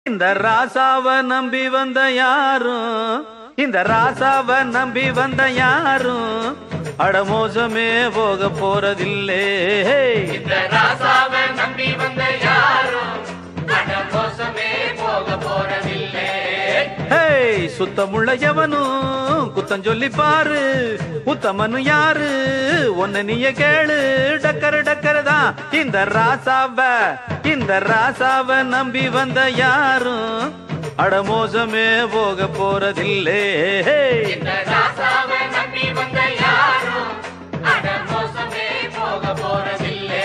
இந்த ராசாவ நம்பி வந்த யாரும் இந்த ராசாவ நம்பி வந்த யாரும் அடமோசமே போக போறதில்லே இந்த ராசாவை நம்பி வந்த யாரும் அட மோசமே போக போறதில்லை ஹேய் சுத்தமுள்ள எவனும் குத்தம் சொல்லி பாரு உத்தமனு யாரு ஒன்னு நீய கேளு டக்கரு டக்கரு தான் இந்த ராசாவ இந்த ராசாவ நம்பி வந்த யாரும் அடமோசமே போக போறதில்லே இந்த ராசாவை நம்பி வந்த யாரும் அட மோசமே போக போறதில்லை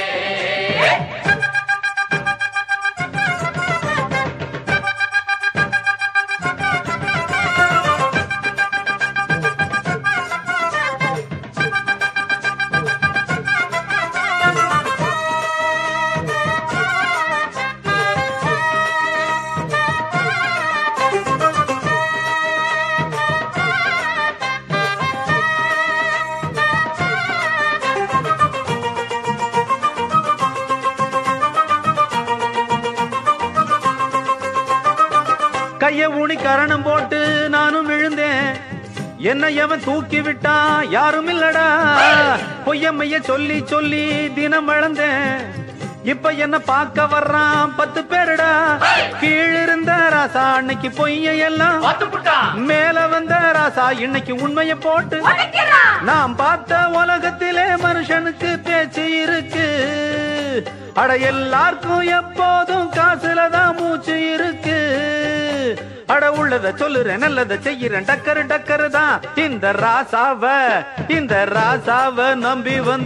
கைய ஊனி கரணம் போட்டு நானும் விழுந்தேன் என்ன எவன் தூக்கி விட்டான் யாரும் இல்லடா பொய்யம்மைய சொல்லி சொல்லி தினம் வளர்ந்தேன் இப்ப என்ன பார்க்க வர்றான் பத்து பேருடா கீழிருந்த ராசா அன்னைக்கு பொய்ய எல்லாம் மேல வந்த ராசா இன்னைக்கு உண்மைய போட்டு நாம் பார்த்த உலகத்திலே மனுஷனுக்கு பேச்சு இருக்கு அட எல்லாருக்கும் எப்போதும் காசுல தான் மூச்சு இருக்கு அட உள்ளத சொல்லுறேன் நல்லத செய்யறேன் டக்கரு டக்கரு தான் இந்த ராசாவ இந்த ராசாவ நம்பி வந்து